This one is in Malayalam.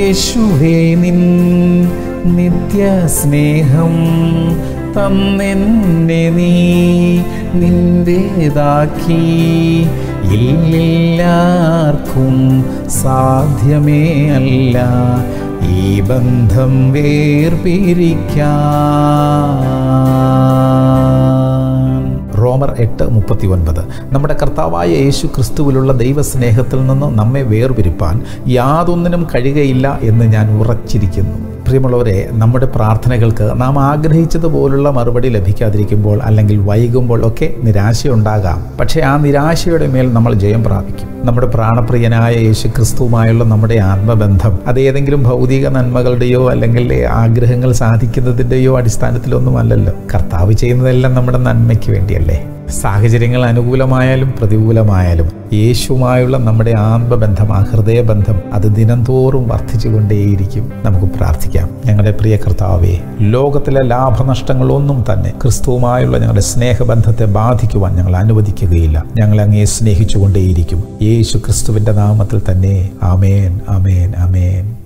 യേശുവേ നിൻ നിത്യസ്നേഹം തന്നെന്നെ നീ നിന്റേതാക്കി ഇല്ലെല്ലാവർക്കും സാധ്യമേ അല്ല ഈ ബന്ധം വേർപിരിക്കാൻ റോമർ എട്ട് മുപ്പത്തി ഒൻപത് നമ്മുടെ കർത്താവായ യേശു ക്രിസ്തുവിലുള്ള ദൈവസ്നേഹത്തിൽ നിന്ന് നമ്മെ വേർപിരിപ്പാൻ യാതൊന്നിനും കഴിയുകയില്ല എന്ന് ഞാൻ ഉറച്ചിരിക്കുന്നു പ്രിയമുള്ളവരെ നമ്മുടെ പ്രാർത്ഥനകൾക്ക് നാം ആഗ്രഹിച്ചതുപോലുള്ള മറുപടി ലഭിക്കാതിരിക്കുമ്പോൾ അല്ലെങ്കിൽ വൈകുമ്പോൾ ഒക്കെ നിരാശയുണ്ടാകാം പക്ഷേ ആ നിരാശയുടെ മേൽ നമ്മൾ ജയം പ്രാപിക്കും നമ്മുടെ പ്രാണപ്രിയനായ യേശു ക്രിസ്തുവുമായുള്ള നമ്മുടെ ആത്മബന്ധം അത് ഏതെങ്കിലും ഭൗതിക നന്മകളുടെയോ അല്ലെങ്കിൽ ആഗ്രഹങ്ങൾ സാധിക്കുന്നതിൻ്റെയോ അടിസ്ഥാനത്തിലൊന്നുമല്ലല്ലോ കർത്താവ് ചെയ്യുന്നതെല്ലാം നമ്മുടെ നന്മയ്ക്ക് വേണ്ടിയല്ലേ സാഹചര്യങ്ങൾ അനുകൂലമായാലും പ്രതികൂലമായാലും യേശുവുമായുള്ള നമ്മുടെ ആത്മബന്ധം ആ ഹൃദയബന്ധം അത് ദിനംതോറും വർദ്ധിച്ചുകൊണ്ടേയിരിക്കും നമുക്ക് പ്രാർത്ഥിക്കാം ഞങ്ങളുടെ പ്രിയ കർത്താവേ ലോകത്തിലെ ലാഭനഷ്ടങ്ങളൊന്നും തന്നെ ക്രിസ്തുവുമായുള്ള ഞങ്ങളുടെ സ്നേഹബന്ധത്തെ ബാധിക്കുവാൻ ഞങ്ങൾ അനുവദിക്കുകയില്ല ഞങ്ങൾ അങ്ങേ സ്നേഹിച്ചുകൊണ്ടേയിരിക്കും യേശു ക്രിസ്തുവിൻ്റെ നാമത്തിൽ തന്നെ ആമേൻ ആമേൻ ആമേൻ